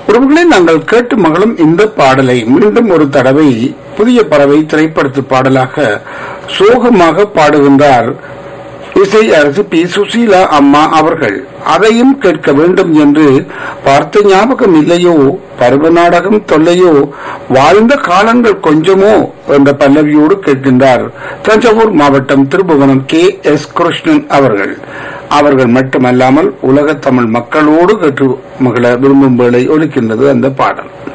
உறவுகளை நாங்கள் கேட்டு மகளும் இந்த பாடலை மீண்டும் ஒரு தடவை புதிய பறவை திரைப்படத்து பாடலாக சோகமாக பாடுகின்றார் இசை அரசு பி சுசீலா அம்மா அவர்கள் அதையும் கேட்க வேண்டும் என்று பார்த்த ஞாபகம் இல்லையோ பருவ நாடகம் தொல்லையோ வாழ்ந்த காலங்கள் கொஞ்சமோ என்ற பல்லவியோடு கேட்கின்றார் தஞ்சாவூர் மாவட்டம் திருபுவனம் கே எஸ் கிருஷ்ணன் அவர்கள் அவர்கள் மட்டுமல்லாமல் உலக தமிழ் மக்களோடு கேட்டு மகள விரும்பும் வேளை ஒலிக்கின்றது அந்த பாடல்